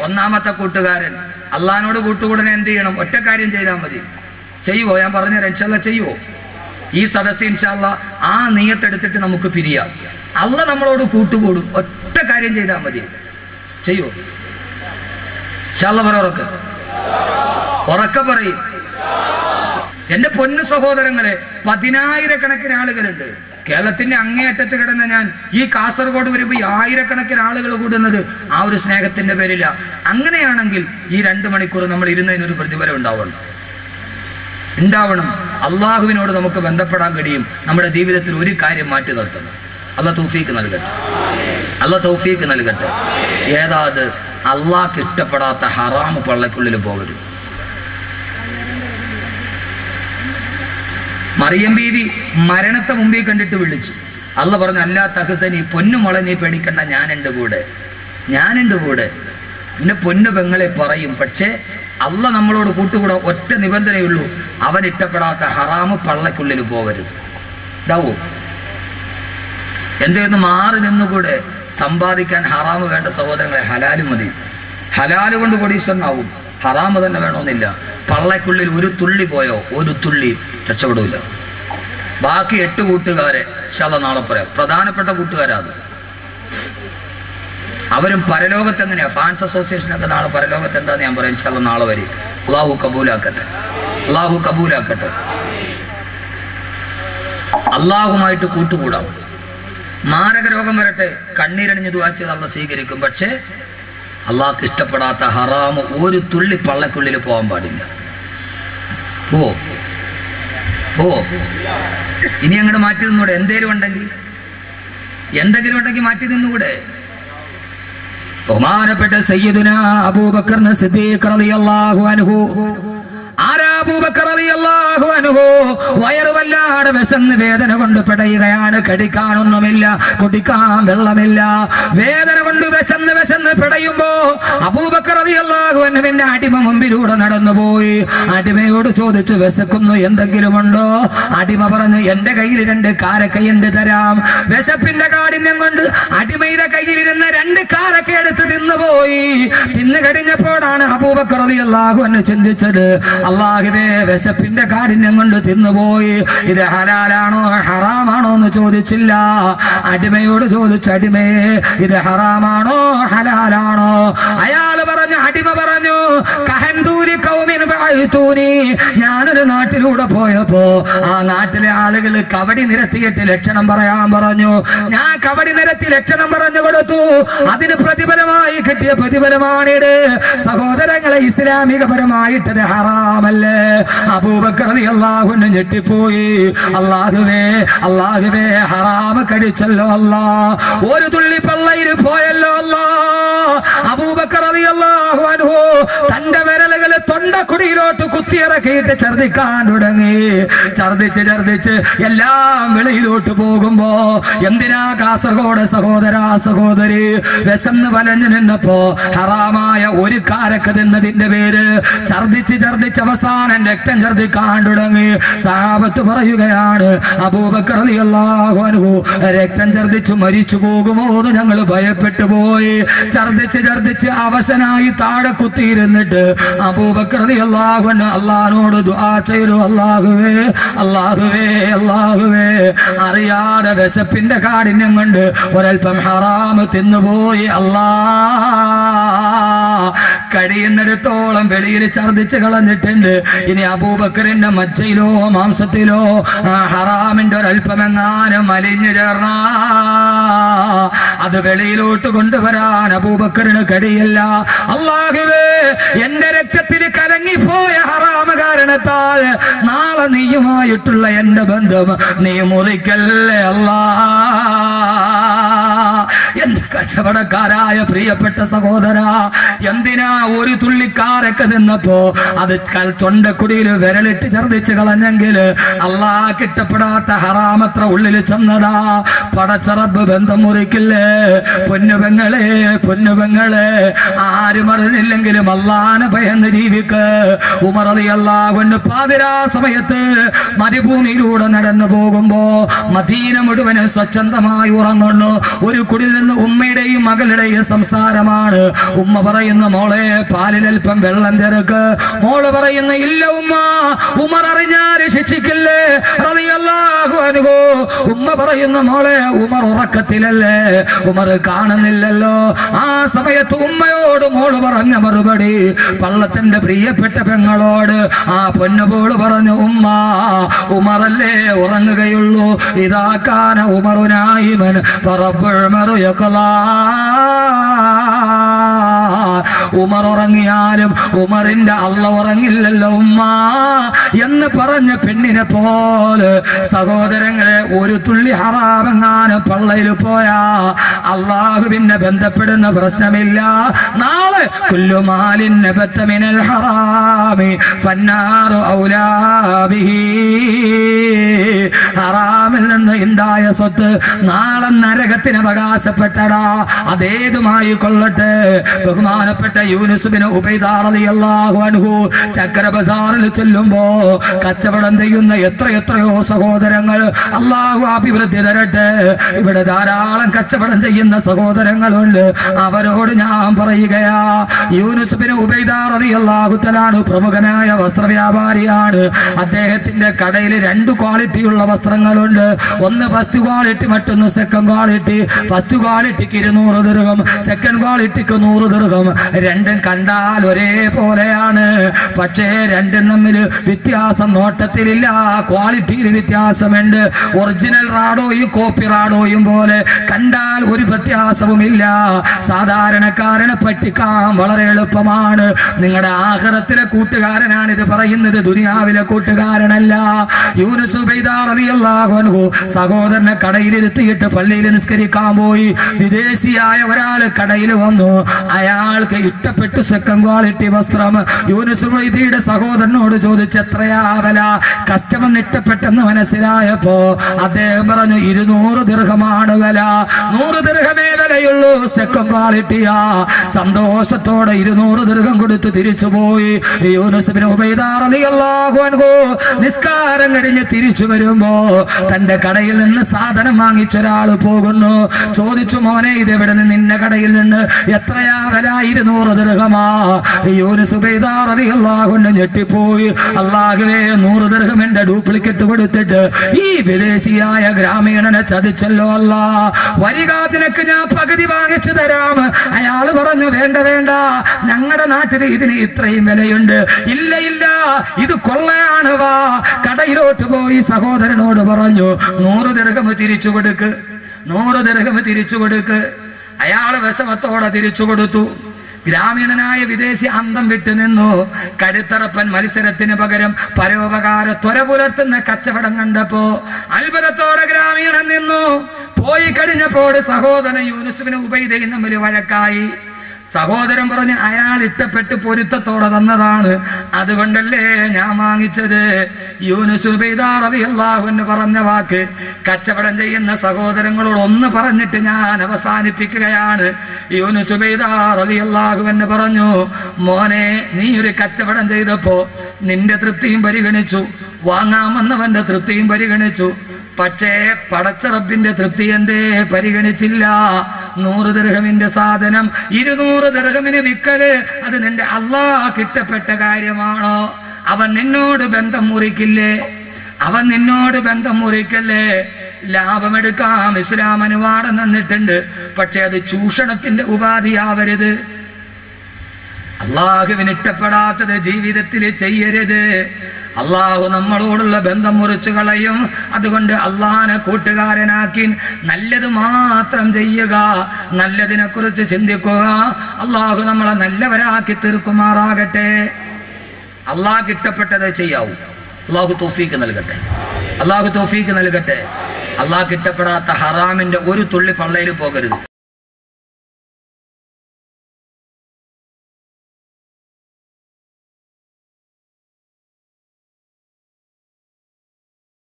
ഒന്നാമത്തെ കൂട്ടുകാരൻ അള്ളഹാനോട് കൂട്ടുകൂടനെ എന്ത് ചെയ്യണം ഒറ്റ കാര്യം ചെയ്താൽ മതി ചെയ്യുവോ ഞാൻ പറഞ്ഞുതരാം ഇൻഷാല്ല ചെയ്യുവോ ഈ സദസ്സ് ഇൻഷാല്ല ആ നീയത്തെടുത്തിട്ട് നമുക്ക് പിരിയാം അല്ല നമ്മളോട് കൂട്ടുകൂടും ഒറ്റ കാര്യം ചെയ്താൽ മതി ചെയ്യുവോ ഇൻഷാല്ല പറ ഉറക്കെ ഉറക്കെ പറയും എന്റെ പൊന്നു സഹോദരങ്ങളെ പതിനായിരക്കണക്കിന് ആളുകളുണ്ട് കേരളത്തിന്റെ അങ്ങേയറ്റത്ത് കിടന്ന ഞാൻ ഈ കാസർഗോഡ് വരുമ്പോൾ ഈ ആയിരക്കണക്കിന് ആളുകൾ കൂടുന്നത് ആ ഒരു സ്നേഹത്തിന്റെ പേരില്ല അങ്ങനെയാണെങ്കിൽ ഈ രണ്ട് മണിക്കൂർ നമ്മൾ ഇരുന്നതിനൊരു പ്രതിഫലം ഉണ്ടാവണം ഉണ്ടാവണം അള്ളാഹുവിനോട് നമുക്ക് ബന്ധപ്പെടാൻ കഴിയും നമ്മുടെ ജീവിതത്തിൽ ഒരു കാര്യം മാറ്റി നിർത്തണം അല്ല തൗഫീക്ക് നൽകട്ടെ അല്ല തൗഫീക്ക് നൽകട്ടെ ഏതാ അത് അള്ളാഹ്ക്ക് ഇഷ്ടപ്പെടാത്ത ഹറാമ് പള്ളക്കുള്ളിൽ പോകരുത് മറിയം ബീവി മരണത്തെ മുമ്പിൽ കണ്ടിട്ട് വിളിച്ചു അല്ല പറഞ്ഞു അല്ലാ തഹസനി പൊന്നു മോളെ നീ പേടിക്കണ്ട ഞാനുണ്ട് കൂടെ ഞാനുണ്ട് കൂടെ പിന്നെ പൊന്നു പെങ്ങളെ പറയും പക്ഷേ അല്ല നമ്മളോട് കൂട്ടുകൂടെ ഒറ്റ നിബന്ധനയുള്ളൂ അവൻ ഇഷ്ടപ്പെടാത്ത ഹറാമ് പള്ളക്കുള്ളിൽ പോകരുത് ഇതാവോ എന്തെന്ന് മാറി നിന്നുകൂടെ സമ്പാദിക്കാൻ ഹറാമ് വേണ്ട സഹോദരങ്ങളെ ഹലാല് മതി ഹലാല് കൊണ്ട് കൊടീശ്വരനാവും ഹറാമ് തന്നെ വേണമെന്നില്ല പള്ളക്കുള്ളിൽ ഒരു തുള്ളി പോയോ ഒരു തുള്ളി രക്ഷപ്പെടൂല ബാക്കി എട്ട് കൂട്ടുകാരെ ശത നാളെ പറയാം പ്രധാനപ്പെട്ട കൂട്ടുകാരാ അത് അവരും പരലോകത്ത് എങ്ങനെയാ ഫാൻസ് അസോസിയേഷനൊക്കെ നാളെ പരലോകത്ത് എന്താന്ന് ഞാൻ പറയാം ശത നാളെ വരെ അള്ളാഹു കബൂലാക്കട്ടെ അള്ളാഹു കബൂലാക്കട്ടെ അള്ളാഹുമായിട്ട് കൂട്ടുകൂടാം മാരക രോഗം വരട്ടെ കണ്ണീരണിഞ്ഞ് ദുവാച്ചത് അള്ള സ്വീകരിക്കും പക്ഷേ അള്ളാഹ്ക്ക് ഇഷ്ടപ്പെടാത്ത ഹറാമ് ഒരു തുള്ളി പള്ളക്കുള്ളിൽ പോകാൻ പാടില്ല പോ ഓ ഇനി അങ്ങോട്ട് മാറ്റി നിന്നൂടെ എന്തേലും ഉണ്ടെങ്കിൽ എന്തെങ്കിലും ഉണ്ടെങ്കിൽ മാറ്റി നിന്നുകൂടെ ബഹുമാനപ്പെട്ട സയ്യിദുന അബൂബക്കറിന് സിദ്ദീഖ് റളിയല്ലാഹു അൻഹു ആരാ അബൂബക്കർ റളിയല്ലാഹു അൻഹു വയറ് വല്ലാതെ വിശന്ന് വേദന കൊണ്ട് പിടയുകയാണ് കടിക്കാനൊന്നുമില്ല കുടിക്കാൻ വെള്ളമില്ല വേദന കൊണ്ട് വിശന്ന് വിശന്ന് പിടയുമ്പോ അബൂബക്കർ റളിയല്ലാഹു അൻഹുവിന്റെ അടിമ മുമ്പിലൂടെ നടന്നുപോയി അടിമയോട് ചോദിച്ചു വിശക്കുന്നു എന്തെങ്കിലും ഉണ്ടോ അടിമ പറഞ്ഞു എന്റെ കയ്യിൽ രണ്ട് കാരക്കയുണ്ട് തരാം വിശപ്പിന്റെ കാഠിന്യം കൊണ്ട് അടിമയുടെ കയ്യിലിരുന്ന രണ്ട് കാരക്ക എടുത്ത് തിന്നുപോയി തിന്നു കഴിഞ്ഞപ്പോഴാണ് അബൂബക്കർ റളിയല്ലാഹു അൻഹു ചിന്തിച്ചത് അള്ളാഹുവേ വിശപ്പിന്റെ കാഠിന്യം കൊണ്ട് തിന്നുപോയി ഇത് ഹലാലാണോ ഹറാമാണോ എന്ന് ചോദിച്ചില്ല അടിമയോട് ചോദിച്ച അടിമയെ ഇത് ഹറാമാണോ ഹലാലാണോ അയാള് പറഞ്ഞു അടിമ പറഞ്ഞു കഹന്തൂരി കൗമിൻ ബഅയ്തൂനി. ഞാനൊരു നാട്ടിലൂടെ പോയപ്പോ ആ നാട്ടിലെ ആളുകൾ കവടി നിരത്തിയിട്ട് ലക്ഷണം പറയാൻ പറഞ്ഞു ഞാൻ കവടി നിരത്തി ലക്ഷണം പറഞ്ഞു കൊടുത്തു അതിന് പ്രതിഫലമായി കിട്ടിയ പ്രതിഫലമാണിത് സഹോദരങ്ങളെ ഇസ്ലാമികപരമായിട്ടത് ഹറാമല്ലേ അബൂബക്കർ അള്ളാഹുവിനെ ഞെട്ടിപ്പോയി അള്ളാഹുവേ അള്ളാഹുവേ ഹറാമ് കടിച്ചല്ലോ അല്ലാ ഒരു തുള്ളി പള്ളയിൽ പോയല്ലോ അല്ലാ അബൂബക്കർ അള്ളാഹു അനുഹു തന്റെ വിരലുകൾ തൊണ്ടക്കുടിയിലോട്ട് കുത്തിയിറക്കിയിട്ട് ഛർദിക്കാൻ തുടങ്ങി ഛർദിച്ച് ഛർദിച്ച് എല്ലാം വെളിയിലോട്ട് പോകുമ്പോ എന്തിനാ കാസർഗോഡ് സഹോദര സഹോദരി വിശന്ന് വലഞ്ഞു നിന്നപ്പോ ഹറാമായ ഒരു കാരക്ക തിന്നതിന്റെ പേര് ഛർദിച്ച് ഛർദിച്ച് അവസാനം രക്തം ഛർദിക്കാൻ തുടങ്ങി സാപത്ത് പറയുകയാണ് അബൂബക്കർ റളിയല്ലാഹു അൻഹു രക്തം ഛർദിച്ചു മരിച്ചു പോകുമോ എന്ന് ഞങ്ങൾ ഭയപ്പെട്ടു പോയി ഛർദിച്ച് ഛർദിച്ച് അവശനായി താഴെ കുത്തിയിരുന്നിട്ട് അബൂബക്കർ റളിയല്ലാഹു അൻഹു അള്ളാഹിനോട് ദുആ ചെയ്തു അല്ലാഹുവേ അല്ലാഹുവേ അല്ലാഹുവേ അറിയാതെ വിശപ്പിന്റെ കാഠിന്യം കൊണ്ട് ഒരൽപ്പം ഹറാമ് തിന്നുപോയി അല്ലാ കഴിയുന്നിടത്തോളം വെളിയിൽ ഛർദിച്ച് കളഞ്ഞിട്ടുണ്ട് ഇനി അബൂബക്കറിന്റെ മജ്ജയിലോ മാംസത്തിലോ ആ ഹറാമിന്റെ ഒരൽപ്പമെങ്ങാനും അലിഞ്ഞു ചേർന്ന അത് വെളിയിലോട്ട് കൊണ്ടുവരാൻ അബൂബക്കറിന് കഴിയില്ല അള്ളാഹുവേ എന്റെ രക്തത്തിൽ കലങ്ങിപ്പോയ ഹറാമ കാരണത്താൽ നാളെ നീയുമായിട്ടുള്ള എന്റെ ബന്ധം നീ മുറിക്കല്ലേ അല്ലാ എന്റെ കച്ചവടക്കാരായ പ്രിയപ്പെട്ട സഹോദര എന്തിനാ ഒരു തുള്ളിക്കാരൊക്കെ നിന്നപ്പോ അത് കൽ- തൊണ്ടക്കുടിയിൽ വിരലിട്ട് ഛർദിച്ച് കളഞ്ഞെങ്കിൽ അള്ളാ കിട്ടപ്പെടാത്ത ഹറാമത്ര ഉള്ളിൽ ചെന്നടാ പടച്ചറബ് ബന്ധം മുറിക്കില്ലേ പൊന്നുപെങ്ങളെ പൊന്നുപെങ്ങളെ ആരും അറിഞ്ഞില്ലെങ്കിലും അള്ളാനെ ഭയന്ന് ജീവിക്ക് ഉമറതി കൊണ്ട് പാതിരാ സമയത്ത് മരുഭൂമിയിലൂടെ നടന്നു പോകുമ്പോ മദീന മുഴുവന് സ്വച്ഛന്തമായി ഉറങ്ങുന്നു ഒരു കുടിൽ നിന്ന് ഉമ്മ ഉമ്മയുടെയും മകളുടെയും സംസാരമാണ് ഉമ്മ പറയുന്ന മോളെ പാലിലൽപ്പം വെള്ളം തിരക്ക് മോള് പറയുന്ന ഇല്ല ഉമ്മ ഉമർ അറിഞ്ഞാല് ശിക്ഷിക്കില്ലേ റളിയല്ലാഹു അൻഹു ഉമ്മ പറയുന്ന മോളെ ഉമർ ഉറക്കത്തിലല്ലേ ഉമർ കാണുന്നില്ലല്ലോ ആ സമയത്ത് ഉമ്മയോട് മോള് പറഞ്ഞ മറുപടി പള്ളത്തിന്റെ പ്രിയപ്പെട്ട പെങ്ങളോട് ആ പൊന്നുപോള് പറഞ്ഞു ഉമ്മ ഉമറല്ലേ ഉറങ്ങുകയുള്ളൂ ഇതാക്കാന ഉമറുനായിമൻ ഉമർ ഉറങ്ങിയാലും ഉമറിന്റെ അള്ള ഉറങ്ങില്ലല്ലോ ഉമ്മ എന്ന് പറഞ്ഞ പെണ്ണിനെ പോലെ സഹോദരങ്ങളെ ഒരു തുള്ളി ഹറാമെങ്ങാനും പള്ളയിൽ പോയാ അള്ളാഹുവിനെ ബന്ധപ്പെടുന്ന പ്രശ്നമില്ല നാളെ കുല്ലുമാലിന് ബത്തമിനൽ ഹറാമി ഫന്നാറു ഔലാബിഹി ഹറാമിൽ നിന്ന് ഉണ്ടായ സ്വത്ത് നാളെ നരകത്തിന് അവകാശപ്പെട്ടടാ അതേതുമായി കൊള്ളട്ടെ ബഹുമാനപ്പെട്ട യൂനുസുബിന് ഉബൈദാറിയാഹു അൻഹു ചക്കര ബസാറിൽ ചെല്ലുമ്പോ കച്ചവടം ചെയ്യുന്ന എത്ര എത്രയോ സഹോദരങ്ങൾ അള്ളാഹു അഭിവൃദ്ധി തരട്ടെ ഇവിടെ ധാരാളം കച്ചവടം ചെയ്യുന്ന സഹോദരങ്ങളുണ്ട് അവരോട് ഞാൻ പറയുകയാ യൂനുസുബിന് ഉബൈദാറിയാഹുത്തലാണ് പ്രമുഖനായ വസ്ത്രവ്യാപാരിയാണ് അദ്ദേഹത്തിന്റെ കടയിൽ രണ്ട് ക്വാളിറ്റിയുള്ള വസ്ത്രങ്ങളുണ്ട് ഒന്ന് ഫസ്റ്റ് ക്വാളിറ്റി മറ്റൊന്ന് സെക്കൻഡ് ക്വാളിറ്റി ഫസ്റ്റ് ക്വാളിറ്റിക്ക് ഇരുന്നൂറ് ദീർഘം സെക്കൻഡ് ക്വാളിറ്റിക്ക് നൂറ് ദീർഘം രണ്ടും കണ്ടാൽ ഒരേ പോലെയാണ് പക്ഷേ രണ്ടും തമ്മിൽ വ്യത്യാസം നോട്ടത്തിലില്ല ക്വാളിറ്റിയിൽ വ്യത്യാസമുണ്ട് ഒറിജിനൽ റാഡോയും കോപ്പി റാഡോയും പോലെ കണ്ടാൽ ഒരു വ്യത്യാസവുമില്ല സാധാരണക്കാരനെ പറ്റിക്കാൻ വളരെ എളുപ്പമാണ് നിങ്ങളുടെ ആഹാരത്തിലെ കൂട്ടുകാരനാണ് ഇത് പറയുന്നത് ദുനിയാവിലെ കൂട്ടുകാരനല്ല യൂനുസ് ഉബൈദാർ റളിയല്ലാഹു അൻഹു സഹോദരനെ കടയിലിരുത്തിയിട്ട് പള്ളിയിൽ നിസ്കരിക്കാൻ പോയി വിദേശിയായ ഒരാൾ കടയിൽ വന്നു അയാൾക്ക് ഇഷ്ടപ്പെട്ടു സെക്കൻഡ് ക്വാളിറ്റി വസ്ത്രം യൂനുസ് ഉബൈദിയുടെ സഹോദരനോട് ചോദിച്ചു എത്രയാ വില കസ്റ്റമർ ഇഷ്ടപ്പെട്ടെന്ന് മനസ്സിലായപ്പോ അദ്ദേഹം പറഞ്ഞു ഇരുന്നൂറ് ദീർഘമാണ് വില നൂറ് ദീർഘമേ വിലയുള്ളൂ സെക്കൻഡ് ക്വാളിറ്റിയാ സന്തോഷത്തോടെ ഇരുന്നൂറ് ദീർഘം കൊടുത്ത് തിരിച്ചു പോയി യൂനുസുബിന് ഉബൈദാർ റളിയല്ലാഹു അൻഹു നിസ്കാരം കഴിഞ്ഞ് തിരിച്ചു വരുമ്പോ തന്റെ കടയിൽ നിന്ന് സാധനം വാങ്ങിച്ച ഒരാൾ പോകുന്നു ചോദിച്ചു മോനെ ഇത് എവിടെ നിന്ന് നിന്റെ കടയിൽ നിന്ന് എത്രയാ വില ഇരുന്നൂറ് ദീർഘമാ യൂനുസ് ഉബൈദാർ റളിയല്ലാഹു അൻഹു ഞെട്ടിപ്പോയി അള്ളാഹുവേ നൂറ് ദീർഘം എന്റെ ഡ്യൂപ്ലിക്കേറ്റ് കൊടുത്തിട്ട് ഈ വിദേശിയായ ഗ്രാമീണനെ ചതിച്ചല്ലോ അല്ല വരിക നിനക്ക് ഞാൻ പകുതി വാങ്ങിച്ചു തരാം അയാൾ പറഞ്ഞു വേണ്ട വേണ്ട ഞങ്ങളുടെ നാട്ടിൽ ഇതിന് ഇത്രയും വിലയുണ്ട് ഇല്ല ഇല്ല ഇത് കൊള്ളയാണ് വാ കടയിലോട്ട് പോയി സഹോദരനോട് പറഞ്ഞു നൂറ് ദീർഘം തിരിച്ചു കൊടുക്ക് നൂറ് ദീർഘം തിരിച്ചു കൊടുക്ക് അയാൾ വിഷമത്തോടെ തിരിച്ചു കൊടുത്തു ഗ്രാമീണനായ വിദേശി അന്തം വിട്ടു നിന്നു കരുത്തറപ്പൻ മത്സരത്തിന് പകരം പരോപകാര ത്വര പുലർത്തുന്ന കച്ചവടം കണ്ടപ്പോ അത്ഭുതത്തോടെ ഗ്രാമീണൻ നിന്നു പോയി കഴിഞ്ഞപ്പോൾ സഹോദരൻ യൂനുസുവിന് ഉപൈതയും തമ്മിൽ വഴക്കായി സഹോദരൻ പറഞ്ഞ് അയാൾ ഇഷ്ടപ്പെട്ട് പൊരുത്തത്തോടെ തന്നതാണ് അതുകൊണ്ടല്ലേ ഞാൻ വാങ്ങിച്ചത് യൂനുസുബൈദാറിയാഹു എന്ന് പറഞ്ഞ വാക്ക് കച്ചവടം ചെയ്യുന്ന സഹോദരങ്ങളോട് ഒന്ന് പറഞ്ഞിട്ട് ഞാൻ അവസാനിപ്പിക്കുകയാണ് യൂനുസുബൈദാറിയാഹു എന്ന് പറഞ്ഞു മോനെ നീ ഒരു കച്ചവടം ചെയ്തപ്പോ നിന്റെ തൃപ്തിയും പരിഗണിച്ചു വാങ്ങാമെന്നവന്റെ തൃപ്തിയും പരിഗണിച്ചു പക്ഷേ പടച്ച റബ്ബിന്റെ തൃപ്തി എന്തേ പരിഗണിച്ചില്ല നൂറ് ദർഹമിന്റെ സാധനം ഇരുന്നൂറ് ദർഹമിന് വിക്കല് അത് നിന്റെ അള്ളാഹ് കിട്ടപ്പെട്ട കാര്യമാണോ അവൻ നിന്നോട് ബന്ധം മുറിക്കില്ലേ അവൻ നിന്നോട് ബന്ധം മുറിക്കല്ലേ ലാഭമെടുക്കാം ഇസ്ലാം അനുവാദം തന്നിട്ടുണ്ട് പക്ഷെ അത് ചൂഷണത്തിന്റെ ഉപാധിയാവരുത് അള്ളാഹുവിന് ഇഷ്ടപ്പെടാത്തത് ജീവിതത്തിൽ ചെയ്യരുത് അള്ളാഹു നമ്മളോടുള്ള ബന്ധം മുറിച്ചു കളയും അതുകൊണ്ട് അള്ളാഹിനെ കൂട്ടുകാരനാക്കി നല്ലത് മാത്രം ചെയ്യുക നല്ലതിനെ കുറിച്ച് ചിന്തിക്കുക അള്ളാഹു നമ്മളെ നല്ലവരാക്കി തീർക്കുമാറാകട്ടെ അള്ളാഹ് ഇഷ്ടപ്പെട്ടത് ചെയ്യാവൂ അള്ളാഹു തോഫീക്ക് നൽകട്ടെ അള്ളാഹു തോഫീക്ക് നൽകട്ടെ അള്ളാഹ് ഇഷ്ടപ്പെടാത്ത ഹറാമിന്റെ ഒരു തുള്ളി പള്ളയിൽ പോകരുത്